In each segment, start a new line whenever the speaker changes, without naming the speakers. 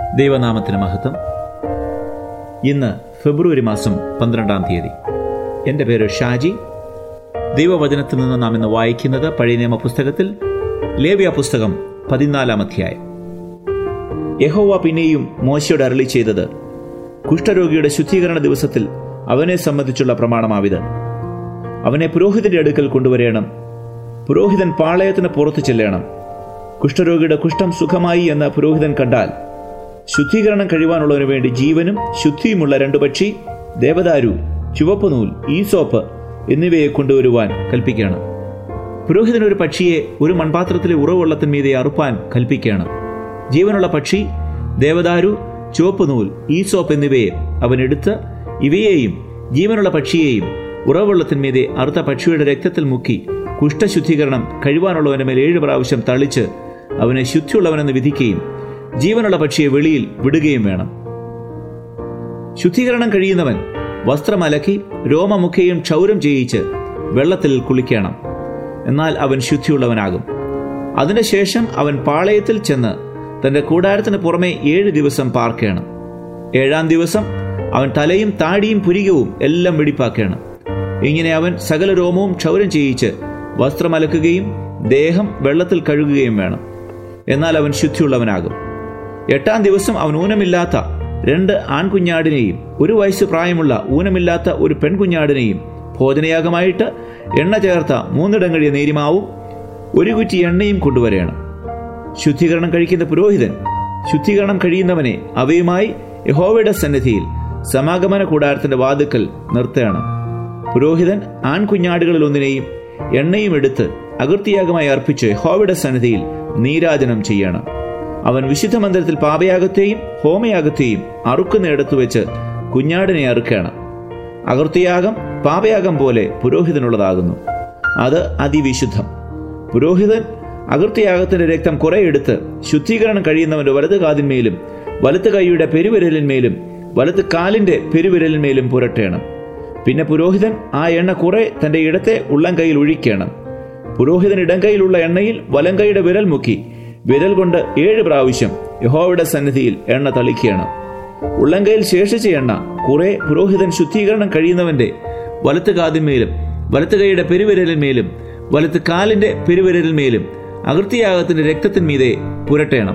ദൈവനാമത്തിന് മഹത്വം ഇന്ന് ഫെബ്രുവരി മാസം പന്ത്രണ്ടാം തീയതി എൻ്റെ പേര് ഷാജി ദൈവവചനത്തിൽ നിന്ന് നാം ഇന്ന് വായിക്കുന്നത് പഴയ നിയമ പുസ്തകത്തിൽ ലേവ്യ പുസ്തകം പതിനാലാം അധ്യായം യഹോവ പിന്നെയും മോശയോട് അരളി ചെയ്തത് കുഷ്ഠരോഗിയുടെ ശുദ്ധീകരണ ദിവസത്തിൽ അവനെ സംബന്ധിച്ചുള്ള പ്രമാണമാവിത് അവനെ പുരോഹിതന്റെ അടുക്കൽ കൊണ്ടുവരേണം പുരോഹിതൻ പാളയത്തിന് പുറത്തു ചെല്ലണം കുഷ്ഠരോഗിയുടെ കുഷ്ഠം സുഖമായി എന്ന് പുരോഹിതൻ കണ്ടാൽ ശുദ്ധീകരണം കഴിവാനുള്ളതിനു വേണ്ടി ജീവനും ശുദ്ധിയുമുള്ള രണ്ടു പക്ഷി ദേവദാരു ചുവപ്പ് നൂൽ ഈസോപ്പ് എന്നിവയെ കൊണ്ടുവരുവാൻ കൽപ്പിക്കണം പുരോഹിതൻ ഒരു പക്ഷിയെ ഒരു മൺപാത്രത്തിലെ ഉറവെള്ളത്തിന്മീതെ അറുപ്പാൻ കൽപ്പിക്കണം ജീവനുള്ള പക്ഷി ദേവദാരു ചുവപ്പ് നൂൽ ഈസോപ്പ് എന്നിവയെ അവൻ എടുത്ത് ഇവയെയും ജീവനുള്ള പക്ഷിയെയും ഉറവെള്ളത്തിന്മീതെ അറുത്ത പക്ഷിയുടെ രക്തത്തിൽ മുക്കി കുഷ്ഠശുദ്ധീകരണം കഴിവാനുള്ളവന്റെ മേൽ ഏഴ് പ്രാവശ്യം തളിച്ച് അവനെ ശുദ്ധിയുള്ളവനെന്ന് വിധിക്കുകയും ജീവനുള്ള പക്ഷിയെ വെളിയിൽ വിടുകയും വേണം ശുദ്ധീകരണം കഴിയുന്നവൻ വസ്ത്രം അലക്കി രോമമുഖയും ക്ഷൗരം ചെയ്യിച്ച് വെള്ളത്തിൽ കുളിക്കണം എന്നാൽ അവൻ ശുദ്ധിയുള്ളവനാകും അതിനുശേഷം അവൻ പാളയത്തിൽ ചെന്ന് തന്റെ കൂടാരത്തിന് പുറമെ ഏഴ് ദിവസം പാർക്കണം ഏഴാം ദിവസം അവൻ തലയും താടിയും പുരികവും എല്ലാം വെടിപ്പാക്കണം ഇങ്ങനെ അവൻ സകല രോമവും ക്ഷൗരം ചെയ്യിച്ച് വസ്ത്രം അലക്കുകയും ദേഹം വെള്ളത്തിൽ കഴുകുകയും വേണം എന്നാൽ അവൻ ശുദ്ധിയുള്ളവനാകും എട്ടാം ദിവസം അവൻ ഊനമില്ലാത്ത രണ്ട് ആൺകുഞ്ഞാടിനെയും ഒരു വയസ്സ് പ്രായമുള്ള ഊനമില്ലാത്ത ഒരു പെൺകുഞ്ഞാടിനെയും ഭോജനയാഗമായിട്ട് എണ്ണ ചേർത്ത മൂന്നിടങ്ങഴിയ നേരിമാവും ഒരു കുറ്റി എണ്ണയും കൊണ്ടുവരേണം ശുദ്ധീകരണം കഴിക്കുന്ന പുരോഹിതൻ ശുദ്ധീകരണം കഴിയുന്നവനെ അവയുമായി യഹോവയുടെ സന്നിധിയിൽ സമാഗമന കൂടാരത്തിന്റെ വാതുക്കൽ നിർത്തണം പുരോഹിതൻ ആൺകുഞ്ഞാടുകളിൽ ഒന്നിനെയും എണ്ണയും എടുത്ത് അകൃത്യയാഗമായി അർപ്പിച്ച് യഹോവയുടെ സന്നിധിയിൽ നീരാജനം ചെയ്യണം അവൻ വിശുദ്ധ മന്ദിരത്തിൽ പാപയാഗത്തെയും ഹോമയാഗത്തെയും അറുക്കുന്നിടത്തു വെച്ച് കുഞ്ഞാടിനെ അറുക്കണം അകൃത്യയാഗം പാപയാഗം പോലെ പുരോഹിതനുള്ളതാകുന്നു അത് അതിവിശുദ്ധം പുരോഹിതൻ അകൃത്യയാഗത്തിന്റെ രക്തം കുറെ എടുത്ത് ശുദ്ധീകരണം കഴിയുന്നവന്റെ വലത് കാതിന്മേലും വലത്ത് കൈയുടെ പെരുവിരലിന്മേലും വലത്ത് കാലിന്റെ പെരുവിരലിന്മേലും പുരട്ടേണം പിന്നെ പുരോഹിതൻ ആ എണ്ണ കുറെ തന്റെ ഇടത്തെ ഉള്ളം കൈയിൽ ഒഴിക്കണം പുരോഹിതൻ ഇടം കൈയിലുള്ള എണ്ണയിൽ വലം കൈയുടെ വിരൽ മുക്കി വിരൽ കൊണ്ട് ഏഴ് പ്രാവശ്യം യഹോവയുടെ സന്നിധിയിൽ എണ്ണ തളിക്കുകയാണ് ഉള്ളംകൈയിൽ ശേഷിച്ച എണ്ണ കുറെ പുരോഹിതൻ ശുദ്ധീകരണം കഴിയുന്നവന്റെ വലത്ത് കാതിന്മേലും വലത്ത് കൈയുടെ പെരുവിരലിന്മേലും വലത്ത് കാലിന്റെ പെരുവിരലിന്മേലും അകൃത്യയാഗത്തിന്റെ രക്തത്തിന്മീതെ പുരട്ടേണം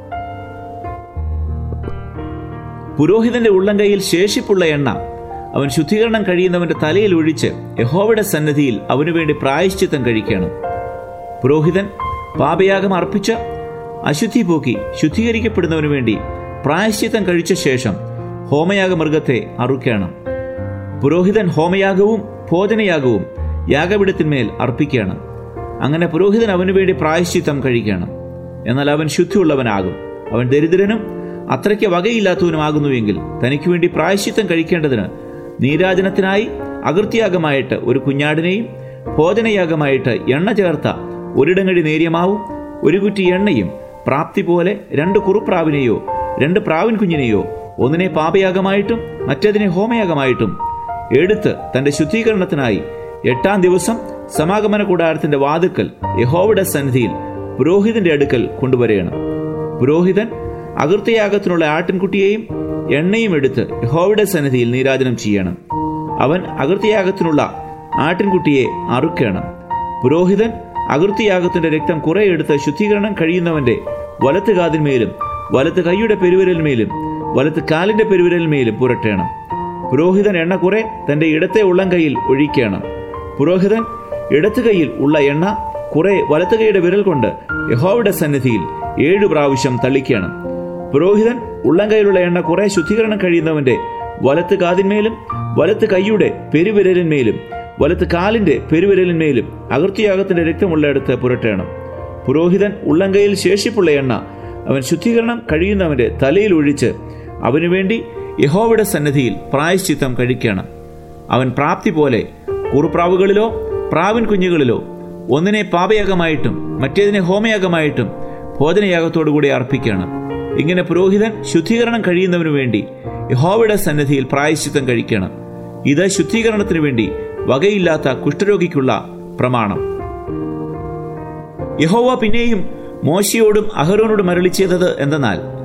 പുരോഹിതന്റെ ഉള്ളംകൈയിൽ ശേഷിപ്പുള്ള എണ്ണ അവൻ ശുദ്ധീകരണം കഴിയുന്നവന്റെ തലയിൽ ഒഴിച്ച് യഹോവയുടെ സന്നിധിയിൽ അവനു വേണ്ടി പ്രായശ്ചിത്തം കഴിക്കണം പുരോഹിതൻ പാപയാഗം അർപ്പിച്ച് അശുദ്ധി പോക്കി ശുദ്ധീകരിക്കപ്പെടുന്നവനു വേണ്ടി പ്രായശ്ചിത്തം കഴിച്ച ശേഷം ഹോമയാഗ മൃഗത്തെ അറുക്കണം പുരോഹിതൻ ഹോമയാഗവും ഭോജനയാഗവും യാഗപീഠത്തിന്മേൽ അർപ്പിക്കണം അങ്ങനെ പുരോഹിതൻ അവനു വേണ്ടി പ്രായശ്ചിത്തം കഴിക്കണം എന്നാൽ അവൻ ശുദ്ധിയുള്ളവനാകും അവൻ ദരിദ്രനും അത്രയ്ക്ക് വകയില്ലാത്തവനുമാകുന്നുവെങ്കിൽ തനിക്ക് വേണ്ടി പ്രായശ്ചിത്തം കഴിക്കേണ്ടതിന് നീരാജനത്തിനായി അകൃത്യാഗമായിട്ട് ഒരു കുഞ്ഞാടിനെയും ഭോജനയാഗമായിട്ട് എണ്ണ ചേർത്ത ഒരിടങ്ങഴി നേര്യമാവും ഒരു കുറ്റി എണ്ണയും പ്രാപ്തി പോലെ രണ്ട് കുറുപ്രാവിനെയോ രണ്ട് പ്രാവിൻ കുഞ്ഞിനെയോ ഒന്നിനെ പാപയാഗമായിട്ടും മറ്റേതിനെ ഹോമയാഗമായിട്ടും എടുത്ത് തന്റെ ശുദ്ധീകരണത്തിനായി എട്ടാം ദിവസം സമാഗമന കൂടാരത്തിന്റെ വാതുക്കൽ യഹോവയുടെ സന്നിധിയിൽ പുരോഹിതന്റെ അടുക്കൽ കൊണ്ടുവരേണം പുരോഹിതൻ അകൃത്യയാഗത്തിനുള്ള ആട്ടിൻകുട്ടിയെയും എണ്ണയും എടുത്ത് യഹോവയുടെ സന്നിധിയിൽ നീരാജനം ചെയ്യണം അവൻ അകൃത്യയാഗത്തിനുള്ള ആട്ടിൻകുട്ടിയെ അറുക്കണം പുരോഹിതൻ അകൃത്യയാഗത്തിന്റെ രക്തം കുറെ എടുത്ത് ശുദ്ധീകരണം കഴിയുന്നവന്റെ വലത്ത് കാതിന്മേലും വലത്ത് കൈയുടെ പെരുവിരലിന്മേലും വലത്ത് കാലിന്റെ പെരുവിരലിന്മേലും പുരട്ടേണം പുരോഹിതൻ എണ്ണ കുറെ തന്റെ ഇടത്തെ ഉള്ളം കൈയിൽ ഒഴിക്കണം പുരോഹിതൻ ഇടത്ത് കൈയിൽ ഉള്ള എണ്ണ കുറെ വലത്ത് കൈയുടെ വിരൽ കൊണ്ട് യഹോവയുടെ സന്നിധിയിൽ ഏഴു പ്രാവശ്യം തളിക്കണം പുരോഹിതൻ ഉള്ളം കൈയിലുള്ള എണ്ണ കുറെ ശുദ്ധീകരണം കഴിയുന്നവന്റെ വലത്ത് കാതിന്മേലും വലത്ത് കൈയുടെ പെരുവിരലിന്മേലും വലത്ത് കാലിന്റെ പെരുവിരലിന്മേലും അകൃത്യയാഗത്തിന്റെ രക്തമുള്ളയിടത്ത് പുരട്ടേണം പുരോഹിതൻ ഉള്ളംകൈയിൽ ശേഷിപ്പുള്ള എണ്ണ അവൻ ശുദ്ധീകരണം കഴിയുന്നവന്റെ തലയിൽ ഒഴിച്ച് അവനു വേണ്ടി യഹോവയുടെ സന്നിധിയിൽ പ്രായശ്ചിത്തം കഴിക്കണം അവൻ പ്രാപ്തി പോലെ കുറുപ്രാവുകളിലോ പ്രാവിൻ കുഞ്ഞുകളിലോ ഒന്നിനെ പാപയാഗമായിട്ടും മറ്റേതിനെ ഹോമയാഗമായിട്ടും ഭോജനയാഗത്തോടുകൂടി അർപ്പിക്കണം ഇങ്ങനെ പുരോഹിതൻ ശുദ്ധീകരണം കഴിയുന്നവനു വേണ്ടി യഹോവയുടെ സന്നിധിയിൽ പ്രായശ്ചിത്തം കഴിക്കണം ഇത് ശുദ്ധീകരണത്തിനു വേണ്ടി വകയില്ലാത്ത കുഷ്ഠരോഗിക്കുള്ള പ്രമാണം യഹോവ പിന്നെയും മോശയോടും അഹരോനോടും അരളി ചെയ്തത് എന്തെന്നാൽ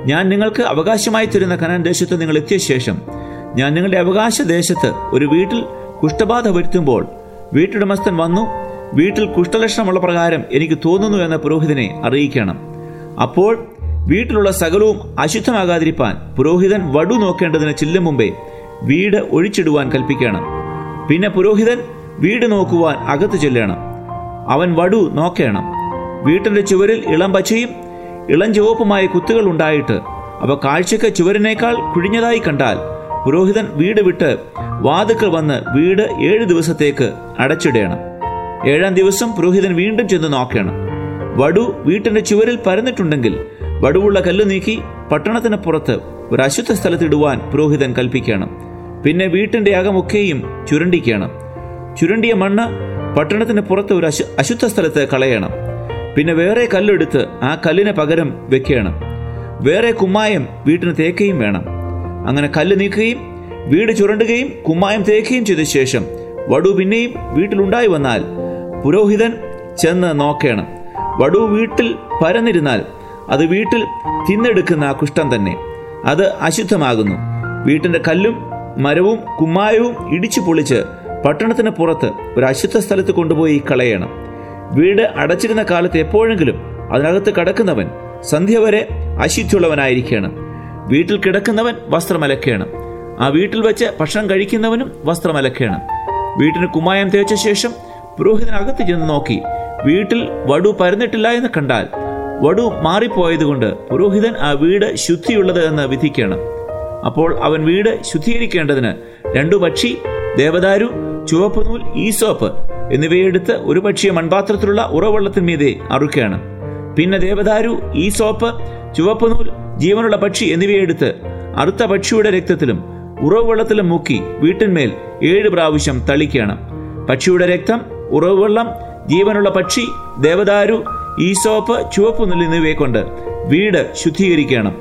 ഞാൻ നിങ്ങൾക്ക് അവകാശമായി തരുന്ന കനാൻ ദേശത്ത് നിങ്ങൾ എത്തിയ ശേഷം ഞാൻ നിങ്ങളുടെ അവകാശ ദേശത്ത് ഒരു വീട്ടിൽ കുഷ്ഠബാധ വരുത്തുമ്പോൾ വീട്ടുടമസ്ഥൻ വന്നു വീട്ടിൽ കുഷ്ഠലക്ഷണമുള്ള പ്രകാരം എനിക്ക് തോന്നുന്നു എന്ന പുരോഹിതനെ അറിയിക്കണം അപ്പോൾ വീട്ടിലുള്ള സകലവും അശുദ്ധമാകാതിരിപ്പാൻ പുരോഹിതൻ വടു നോക്കേണ്ടതിന് ചില്ലും മുമ്പേ വീട് ഒഴിച്ചിടുവാൻ കൽപ്പിക്കണം പിന്നെ പുരോഹിതൻ വീട് നോക്കുവാൻ അകത്ത് ചെല്ലണം അവൻ വടു നോക്കണം വീട്ടിന്റെ ചുവരിൽ ഇളം പച്ചയും ഇളം ചുവപ്പുമായ കുത്തുകൾ ഉണ്ടായിട്ട് അവ കാഴ്ചയ്ക്ക് ചുവരിനേക്കാൾ കുഴിഞ്ഞതായി കണ്ടാൽ പുരോഹിതൻ വീട് വിട്ട് വാതുക്കൾ വന്ന് വീട് ഏഴ് ദിവസത്തേക്ക് അടച്ചിടണം ഏഴാം ദിവസം പുരോഹിതൻ വീണ്ടും ചെന്ന് നോക്കണം വടു വീട്ടിന്റെ ചുവരിൽ പരന്നിട്ടുണ്ടെങ്കിൽ വടുവുള്ള കല്ല് നീക്കി പട്ടണത്തിന് പുറത്ത് ഒരു അശുദ്ധ സ്ഥലത്തിടുവാൻ പുരോഹിതൻ കൽപ്പിക്കണം പിന്നെ വീട്ടിന്റെ അകമൊക്കെയും ചുരണ്ടിക്കണം ചുരണ്ടിയ മണ്ണ് പട്ടണത്തിന് പുറത്ത് ഒരു അശു അശുദ്ധ സ്ഥലത്ത് കളയണം പിന്നെ വേറെ കല്ലെടുത്ത് ആ കല്ലിന് പകരം വെക്കണം വേറെ കുമ്മായം വീട്ടിന് തേക്കുകയും വേണം അങ്ങനെ കല്ല് നീക്കുകയും വീട് ചുരണ്ടുകയും കുമ്മായം തേക്കുകയും ചെയ്ത ശേഷം വടു പിന്നെയും വീട്ടിലുണ്ടായി വന്നാൽ പുരോഹിതൻ ചെന്ന് നോക്കണം വടു വീട്ടിൽ പരന്നിരുന്നാൽ അത് വീട്ടിൽ തിന്നെടുക്കുന്ന ആ കുഷ്ഠം തന്നെ അത് അശുദ്ധമാകുന്നു വീട്ടിന്റെ കല്ലും മരവും കുമ്മായവും ഇടിച്ചു പൊളിച്ച് പട്ടണത്തിന് പുറത്ത് ഒരു അശുദ്ധ സ്ഥലത്ത് കൊണ്ടുപോയി കളയണം വീട് അടച്ചിരുന്ന കാലത്ത് എപ്പോഴെങ്കിലും അതിനകത്ത് കടക്കുന്നവൻ സന്ധ്യ വരെ അശുദ്ധിയുള്ളവനായിരിക്കണം വീട്ടിൽ കിടക്കുന്നവൻ വസ്ത്രമലക്കണം ആ വീട്ടിൽ വെച്ച് ഭക്ഷണം കഴിക്കുന്നവനും വസ്ത്രമലക്കണം വീട്ടിന് കുമ്മായം തേച്ച ശേഷം പുരോഹിതൻ അകത്ത് ചെന്ന് നോക്കി വീട്ടിൽ വടു പരന്നിട്ടില്ല എന്ന് കണ്ടാൽ വടു മാറിപ്പോയതുകൊണ്ട് പുരോഹിതൻ ആ വീട് ശുദ്ധിയുള്ളത് എന്ന് വിധിക്കണം അപ്പോൾ അവൻ വീട് ശുദ്ധീകരിക്കേണ്ടതിന് രണ്ടു പക്ഷി ദേവദാരു ചുവപ്പ് നൂൽ ഈസോപ്പ് എന്നിവയെടുത്ത് ഒരു പക്ഷിയെ മൺപാത്രത്തിലുള്ള ഉറവെള്ളത്തിന്മീതെ അറുക്കുകയാണ് പിന്നെ ദേവദാരു ഈസോപ്പ് ചുവപ്പ് നൂൽ ജീവനുള്ള പക്ഷി എന്നിവയെടുത്ത് അറുത്ത പക്ഷിയുടെ രക്തത്തിലും ഉറവുവെള്ളത്തിലും മുക്കി വീട്ടിന്മേൽ ഏഴ് പ്രാവശ്യം തളിക്കണം പക്ഷിയുടെ രക്തം ഉറവുവെള്ളം ജീവനുള്ള പക്ഷി ദേവദാരു ഈസോപ്പ് ചുവപ്പ് നൂൽ എന്നിവയെ കൊണ്ട് വീട് ശുദ്ധീകരിക്കണം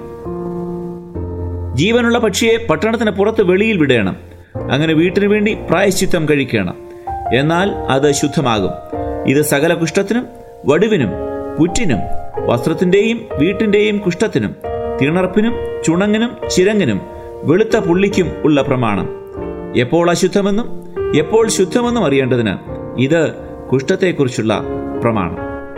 ജീവനുള്ള പക്ഷിയെ പട്ടണത്തിന് പുറത്ത് വെളിയിൽ വിടണം അങ്ങനെ വീട്ടിനു വേണ്ടി പ്രായശ്ചിത്തം കഴിക്കണം എന്നാൽ അത് ശുദ്ധമാകും ഇത് സകല കുഷ്ഠത്തിനും വടുവിനും പുറ്റിനും വസ്ത്രത്തിന്റെയും വീട്ടിന്റെയും കുഷ്ഠത്തിനും തിണർപ്പിനും ചുണങ്ങിനും ചിരങ്ങിനും വെളുത്ത പുള്ളിക്കും ഉള്ള പ്രമാണം എപ്പോൾ അശുദ്ധമെന്നും എപ്പോൾ ശുദ്ധമെന്നും അറിയേണ്ടതിന് ഇത് കുഷ്ഠത്തെക്കുറിച്ചുള്ള പ്രമാണം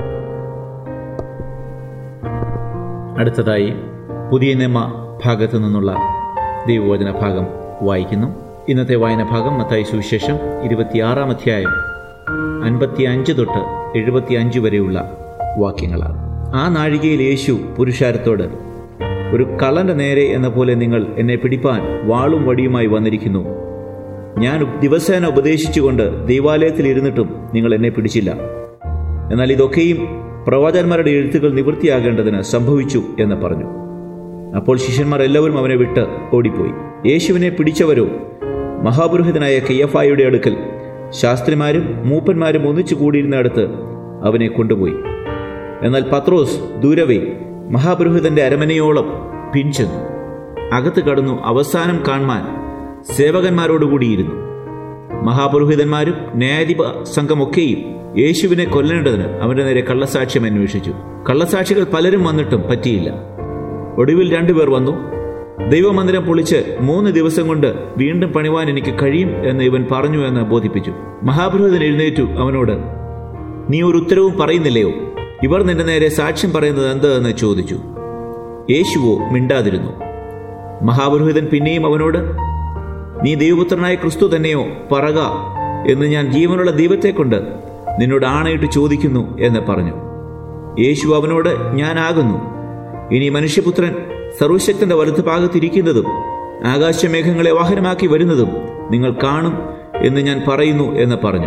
അടുത്തതായി പുതിയ നിയമ ഭാഗത്തു നിന്നുള്ള ദൈവവചന ഭാഗം വായിക്കുന്നു ഇന്നത്തെ വായന ഭാഗം മത്തായി സുവിശേഷം ഇരുപത്തിയാറാം അധ്യായം അൻപത്തി അഞ്ച് തൊട്ട് എഴുപത്തി അഞ്ച് വരെയുള്ള വാക്യങ്ങളാണ് ആ നാഴികയിൽ യേശു പുരുഷാരത്തോട് ഒരു കള്ളന്റെ നേരെ എന്ന പോലെ നിങ്ങൾ എന്നെ പിടിപ്പാൻ വാളും വടിയുമായി വന്നിരിക്കുന്നു ഞാൻ ദിവസേന ഉപദേശിച്ചുകൊണ്ട് ദൈവാലയത്തിൽ ഇരുന്നിട്ടും നിങ്ങൾ എന്നെ പിടിച്ചില്ല എന്നാൽ ഇതൊക്കെയും പ്രവാചകന്മാരുടെ എഴുത്തുകൾ നിവൃത്തിയാകേണ്ടതിന് സംഭവിച്ചു എന്ന് പറഞ്ഞു അപ്പോൾ ശിഷ്യന്മാർ എല്ലാവരും അവനെ വിട്ട് ഓടിപ്പോയി യേശുവിനെ പിടിച്ചവരോ മഹാപുരോഹിതനായ കയ്യഫായുടെ അടുക്കൽ ശാസ്ത്രിമാരും മൂപ്പന്മാരും ഒന്നിച്ചു കൂടിയിരുന്നിടത്ത് അവനെ കൊണ്ടുപോയി എന്നാൽ പത്രോസ് ദൂരവേ മഹാപുരോഹിതന്റെ അരമനയോളം പിൻചെന്നു അകത്ത് കടന്നു അവസാനം കാണുവാൻ സേവകന്മാരോടുകൂടിയിരുന്നു മഹാപുരോഹിതന്മാരും ന്യായാധിപ സംഘമൊക്കെയും യേശുവിനെ കൊല്ലേണ്ടതിന് അവന്റെ നേരെ കള്ളസാക്ഷ്യം അന്വേഷിച്ചു കള്ളസാക്ഷികൾ പലരും വന്നിട്ടും പറ്റിയില്ല ഒടുവിൽ രണ്ടുപേർ വന്നു ദൈവമന്ദിരം പൊളിച്ച് മൂന്ന് ദിവസം കൊണ്ട് വീണ്ടും പണിവാൻ എനിക്ക് കഴിയും എന്ന് ഇവൻ പറഞ്ഞു എന്ന് ബോധിപ്പിച്ചു മഹാപുരോഹിതൻ എഴുന്നേറ്റു അവനോട് നീ ഒരു ഉത്തരവും പറയുന്നില്ലയോ ഇവർ നിന്റെ നേരെ സാക്ഷ്യം പറയുന്നത് എന്ത് എന്ന് ചോദിച്ചു യേശുവോ മിണ്ടാതിരുന്നു മഹാപുരോഹിതൻ പിന്നെയും അവനോട് നീ ദൈവപുത്രനായ ക്രിസ്തു തന്നെയോ പറക എന്ന് ഞാൻ ജീവനുള്ള ദൈവത്തെ കൊണ്ട് നിന്നോട് ആണയിട്ട് ചോദിക്കുന്നു എന്ന് പറഞ്ഞു യേശു അവനോട് ഞാനാകുന്നു ഇനി മനുഷ്യപുത്രൻ സർവശക്തന്റെ വലതുഭാഗത്തിരിക്കുന്നതും ആകാശമേഘങ്ങളെ വാഹനമാക്കി വരുന്നതും നിങ്ങൾ കാണും എന്ന് ഞാൻ പറയുന്നു എന്ന് പറഞ്ഞു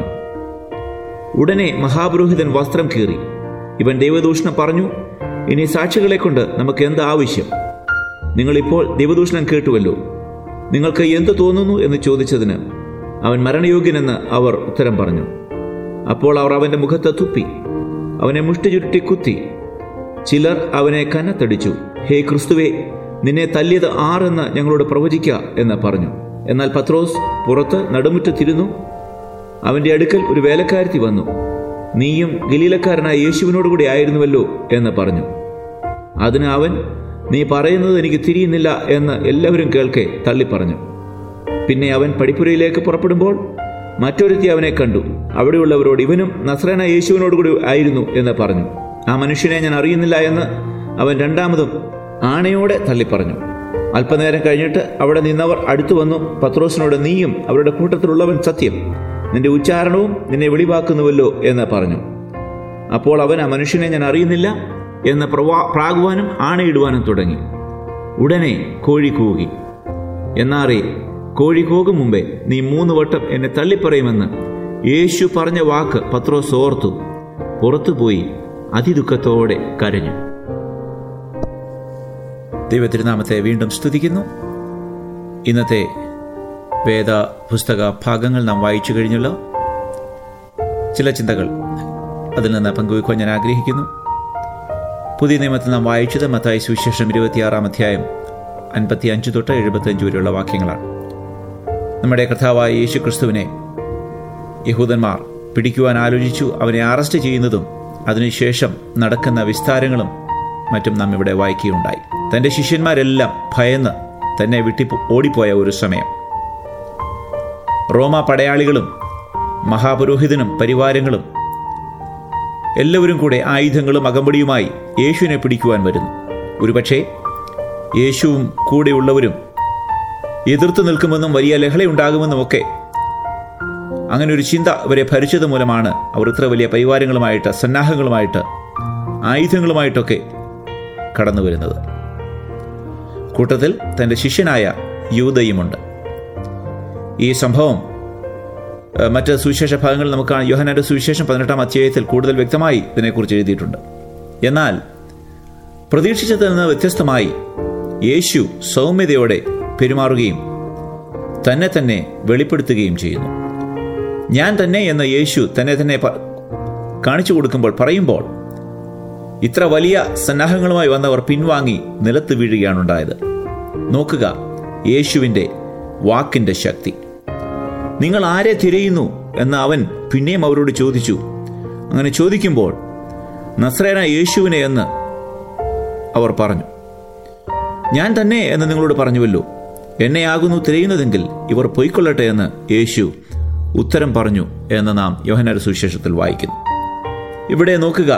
ഉടനെ മഹാപുരോഹിതൻ വസ്ത്രം കീറി ഇവൻ ദൈവദൂഷണം പറഞ്ഞു ഇനി സാക്ഷികളെ കൊണ്ട് നമുക്ക് എന്ത് ആവശ്യം നിങ്ങളിപ്പോൾ ദൈവദൂഷണം കേട്ടുവല്ലോ നിങ്ങൾക്ക് എന്ത് തോന്നുന്നു എന്ന് ചോദിച്ചതിന് അവൻ മരണയോഗ്യനെന്ന് അവർ ഉത്തരം പറഞ്ഞു അപ്പോൾ അവർ അവന്റെ മുഖത്ത് തുപ്പി അവനെ മുഷ്ടി ചുരുട്ടി കുത്തി ചിലർ അവനെ കന്നത്തടിച്ചു ഹേ ക്രിസ്തുവേ നിന്നെ തല്ലിയത് ആരെന്ന് ഞങ്ങളോട് പ്രവചിക്ക എന്ന് പറഞ്ഞു എന്നാൽ പത്രോസ് പുറത്ത് നടുമുറ്റത്തിരുന്നു അവന്റെ അടുക്കൽ ഒരു വേലക്കാരത്തി വന്നു നീയും ഗലീലക്കാരനായ യേശുവിനോട് കൂടി ആയിരുന്നുവല്ലോ എന്ന് പറഞ്ഞു അതിന് അവൻ നീ പറയുന്നത് എനിക്ക് തിരിയുന്നില്ല എന്ന് എല്ലാവരും കേൾക്കെ തള്ളിപ്പറഞ്ഞു പിന്നെ അവൻ പടിപ്പുരയിലേക്ക് പുറപ്പെടുമ്പോൾ മറ്റൊരുത്തി അവനെ കണ്ടു അവിടെയുള്ളവരോട് ഇവനും നസ്രേന യേശുവിനോടുകൂടി ആയിരുന്നു എന്ന് പറഞ്ഞു ആ മനുഷ്യനെ ഞാൻ അറിയുന്നില്ല എന്ന് അവൻ രണ്ടാമതും ആണയോടെ തള്ളിപ്പറഞ്ഞു അല്പനേരം കഴിഞ്ഞിട്ട് അവിടെ നിന്നവർ അടുത്തു വന്നു പത്രോസിനോട് നീയും അവരുടെ കൂട്ടത്തിലുള്ളവൻ സത്യം നിന്റെ ഉച്ചാരണവും നിന്നെ വെളിവാക്കുന്നുവല്ലോ എന്ന് പറഞ്ഞു അപ്പോൾ അവൻ ആ മനുഷ്യനെ ഞാൻ അറിയുന്നില്ല എന്ന് പ്രവാ പ്രാകുവാനും ആണയിടുവാനും തുടങ്ങി ഉടനെ കോഴി കൂകി എന്നാറേ കോഴി കൂകും മുമ്പേ നീ മൂന്ന് വട്ടം എന്നെ തള്ളിപ്പറയുമെന്ന് യേശു പറഞ്ഞ വാക്ക് പത്രോസ് ഓർത്തു പുറത്തുപോയി അതിദുഃഖത്തോടെ കരഞ്ഞു ദൈവത്തിരുനാമത്തെ വീണ്ടും സ്തുതിക്കുന്നു ഇന്നത്തെ വേദ പുസ്തക ഭാഗങ്ങൾ നാം വായിച്ചു കഴിഞ്ഞല്ലോ ചില ചിന്തകൾ അതിൽ നിന്ന് പങ്കുവയ്ക്കുവാൻ ഞാൻ ആഗ്രഹിക്കുന്നു പുതിയ നിയമത്തിൽ നാം വായിച്ചത് മത്തായി സുവിശേഷം ഇരുപത്തിയാറാം അധ്യായം അൻപത്തി അഞ്ച് തൊട്ട് എഴുപത്തഞ്ച് വരെയുള്ള വാക്യങ്ങളാണ് നമ്മുടെ കർത്താവായ യേശു ക്രിസ്തുവിനെ യഹൂദന്മാർ പിടിക്കുവാൻ ആലോചിച്ചു അവനെ അറസ്റ്റ് ചെയ്യുന്നതും അതിനുശേഷം നടക്കുന്ന വിസ്താരങ്ങളും മറ്റും നാം ഇവിടെ വായിക്കുകയുണ്ടായി തൻ്റെ ശിഷ്യന്മാരെല്ലാം ഭയന്ന് തന്നെ വിട്ടി ഓടിപ്പോയ ഒരു സമയം റോമ പടയാളികളും മഹാപുരോഹിതനും പരിവാരങ്ങളും എല്ലാവരും കൂടെ ആയുധങ്ങളും അകമ്പടിയുമായി യേശുവിനെ പിടിക്കുവാൻ വരുന്നു ഒരുപക്ഷെ യേശുവും കൂടെയുള്ളവരും എതിർത്തു നിൽക്കുമെന്നും വലിയ ലഹളയുണ്ടാകുമെന്നുമൊക്കെ അങ്ങനെ ഒരു ചിന്ത അവരെ ഭരിച്ചത് മൂലമാണ് അവർ ഇത്ര വലിയ പരിവാരങ്ങളുമായിട്ട് സന്നാഹങ്ങളുമായിട്ട് ആയുധങ്ങളുമായിട്ടൊക്കെ കടന്നു വരുന്നത് കൂട്ടത്തിൽ തൻ്റെ ശിഷ്യനായ യൂതയുമുണ്ട് ഈ സംഭവം ഏഹ്, മറ്റ് സുവിശേഷ ഭാഗങ്ങളിൽ നമുക്ക് കാണാം. യോഹന്നാന്റെ സുവിശേഷം പതിനെട്ടാം അധ്യായത്തിൽ കൂടുതൽ വ്യക്തമായി ഇതിനെക്കുറിച്ച് എഴുതിയിട്ടുണ്ട് എന്നാൽ പ്രതീക്ഷിച്ചതിൽ നിന്ന് വ്യത്യസ്തമായി യേശു സൗമ്യതയോടെ പെരുമാറുകയും തന്നെ തന്നെ വെളിപ്പെടുത്തുകയും ചെയ്യുന്നു ഞാൻ തന്നെ എന്ന യേശു തന്നെ തന്നെ പ- കാണിച്ചു കൊടുക്കുമ്പോൾ പറയുമ്പോൾ ഇത്ര വലിയ സന്നാഹങ്ങളുമായി വന്നവർ പിൻവാങ്ങി നിലത്ത് വീഴുകയാണ് ഉണ്ടായത് നോക്കുക യേശുവിൻ്റെ വാക്കിൻ്റെ ശക്തി നിങ്ങൾ ആരെ തിരയുന്നു എന്ന് അവൻ പിന്നെയും അവരോട് ചോദിച്ചു അങ്ങനെ ചോദിക്കുമ്പോൾ നസ്രേന യേശുവിനെ എന്ന് അവർ പറഞ്ഞു ഞാൻ തന്നെ എന്ന് നിങ്ങളോട് പറഞ്ഞുവല്ലോ എന്നെയാകുന്നു തിരയുന്നതെങ്കിൽ ഇവർ പൊയ്ക്കൊള്ളട്ടെ എന്ന് യേശു ഉത്തരം പറഞ്ഞു എന്ന് നാം യോഹനാര സുവിശേഷത്തിൽ വായിക്കുന്നു ഇവിടെ നോക്കുക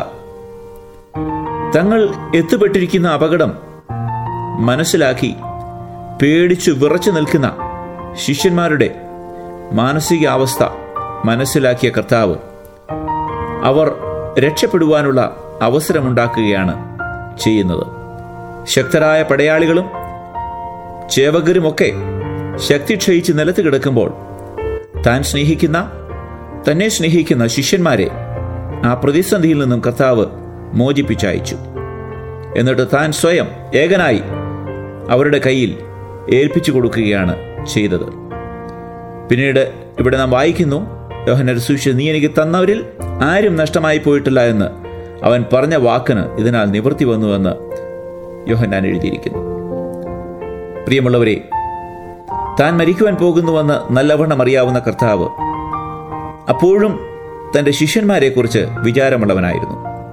തങ്ങൾ എത്തുപെട്ടിരിക്കുന്ന അപകടം മനസ്സിലാക്കി പേടിച്ചു വിറച്ചു നിൽക്കുന്ന ശിഷ്യന്മാരുടെ മാനസികാവസ്ഥ മനസ്സിലാക്കിയ കർത്താവ് അവർ രക്ഷപ്പെടുവാനുള്ള അവസരമുണ്ടാക്കുകയാണ് ചെയ്യുന്നത് ശക്തരായ പടയാളികളും ചേവകരുമൊക്കെ ശക്തി ക്ഷയിച്ച് നിലത്ത് കിടക്കുമ്പോൾ താൻ സ്നേഹിക്കുന്ന തന്നെ സ്നേഹിക്കുന്ന ശിഷ്യന്മാരെ ആ പ്രതിസന്ധിയിൽ നിന്നും കർത്താവ് മോചിപ്പിച്ചയച്ചു എന്നിട്ട് താൻ സ്വയം ഏകനായി അവരുടെ കയ്യിൽ ഏൽപ്പിച്ചു കൊടുക്കുകയാണ് ചെയ്തത് പിന്നീട് ഇവിടെ നാം വായിക്കുന്നു യോഹനർ സൂക്ഷിച്ച് നീ എനിക്ക് തന്നവരിൽ ആരും നഷ്ടമായി പോയിട്ടില്ല എന്ന് അവൻ പറഞ്ഞ വാക്കിന് ഇതിനാൽ നിവൃത്തി വന്നുവെന്ന് യോഹന്നാൻ എഴുതിയിരിക്കുന്നു പ്രിയമുള്ളവരെ താൻ മരിക്കുവാൻ പോകുന്നുവെന്ന് നല്ലവണ്ണം അറിയാവുന്ന കർത്താവ് അപ്പോഴും തൻ്റെ ശിഷ്യന്മാരെക്കുറിച്ച് വിചാരമുള്ളവനായിരുന്നു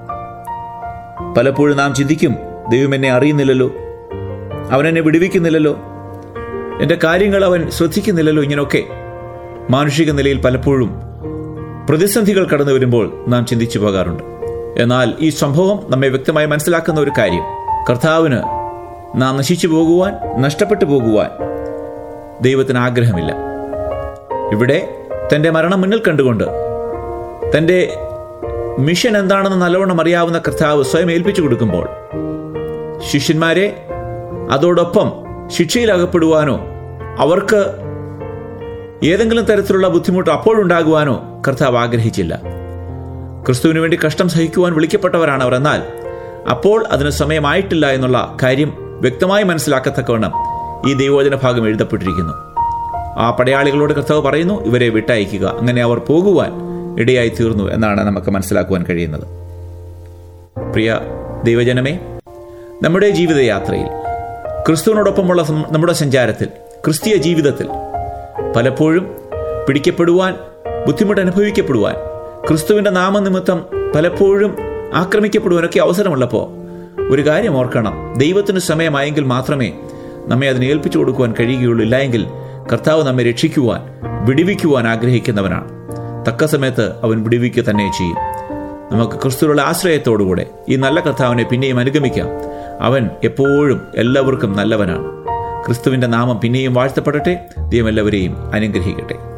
പലപ്പോഴും നാം ചിന്തിക്കും ദൈവം എന്നെ അറിയുന്നില്ലല്ലോ അവൻ എന്നെ വിടുവിക്കുന്നില്ലല്ലോ എൻ്റെ കാര്യങ്ങൾ അവൻ ശ്രദ്ധിക്കുന്നില്ലല്ലോ ഇങ്ങനെയൊക്കെ മാനുഷിക നിലയിൽ പലപ്പോഴും പ്രതിസന്ധികൾ കടന്നു വരുമ്പോൾ നാം ചിന്തിച്ചു പോകാറുണ്ട് എന്നാൽ ഈ സംഭവം നമ്മെ വ്യക്തമായി മനസ്സിലാക്കുന്ന ഒരു കാര്യം കർത്താവിന് നാം നശിച്ചു പോകുവാൻ നഷ്ടപ്പെട്ടു പോകുവാൻ ദൈവത്തിന് ആഗ്രഹമില്ല ഇവിടെ തൻ്റെ മരണം മുന്നിൽ കണ്ടുകൊണ്ട് തൻ്റെ മിഷൻ എന്താണെന്ന് നല്ലവണ്ണം അറിയാവുന്ന കർത്താവ് സ്വയം ഏൽപ്പിച്ചു കൊടുക്കുമ്പോൾ ശിഷ്യന്മാരെ അതോടൊപ്പം ശിക്ഷയിലകപ്പെടുവാനോ അവർക്ക് ഏതെങ്കിലും തരത്തിലുള്ള ബുദ്ധിമുട്ട് അപ്പോഴുണ്ടാകുവാനോ കർത്താവ് ആഗ്രഹിച്ചില്ല ക്രിസ്തുവിന് വേണ്ടി കഷ്ടം സഹിക്കുവാൻ വിളിക്കപ്പെട്ടവരാണ് അവർ എന്നാൽ അപ്പോൾ അതിന് സമയമായിട്ടില്ല എന്നുള്ള കാര്യം വ്യക്തമായി മനസ്സിലാക്കത്തക്കവണ്ണം ഈ ദൈവോചന ഭാഗം എഴുതപ്പെട്ടിരിക്കുന്നു ആ പടയാളികളോട് കർത്താവ് പറയുന്നു ഇവരെ വിട്ടയക്കുക അങ്ങനെ അവർ പോകുവാൻ ഇടയായി തീർന്നു എന്നാണ് നമുക്ക് മനസ്സിലാക്കുവാൻ കഴിയുന്നത് പ്രിയ ദൈവജനമേ നമ്മുടെ ജീവിതയാത്രയിൽ ക്രിസ്തുവിനോടൊപ്പമുള്ള സം- നമ്മുടെ സഞ്ചാരത്തിൽ ക്രിസ്തീയ ജീവിതത്തിൽ പലപ്പോഴും പിടിക്കപ്പെടുവാൻ ബുദ്ധിമുട്ട് അനുഭവിക്കപ്പെടുവാൻ ക്രിസ്തുവിൻ്റെ നാമനിമിത്തം പലപ്പോഴും ആക്രമിക്കപ്പെടുവാനൊക്കെ അവസരമുള്ളപ്പോൾ ഒരു കാര്യം ഓർക്കണം ദൈവത്തിന് സമയമായെങ്കിൽ മാത്രമേ നമ്മെ അതിനെ ഏൽപ്പിച്ചു കൊടുക്കുവാൻ കഴിയുകയുള്ളൂ ഇല്ലായെങ്കിൽ കർത്താവ് നമ്മെ രക്ഷിക്കുവാൻ വിടിവിക്കുവാൻ ആഗ്രഹിക്കുന്നവനാണ് തക്ക സമയത്ത് അവൻ വിടിവിക്കുക തന്നെ ചെയ്യും നമുക്ക് ക്രിസ്തുവിലുള്ള ആശ്രയത്തോടുകൂടെ ഈ നല്ല കർത്താവിനെ പിന്നെയും അനുഗമിക്കാം അവൻ എപ്പോഴും എല്ലാവർക്കും നല്ലവനാണ് ക്രിസ്തുവിന്റെ നാമം പിന്നെയും വാഴ്ത്തപ്പെടട്ടെ ദൈവം എല്ലാവരെയും അനുഗ്രഹിക്കട്ടെ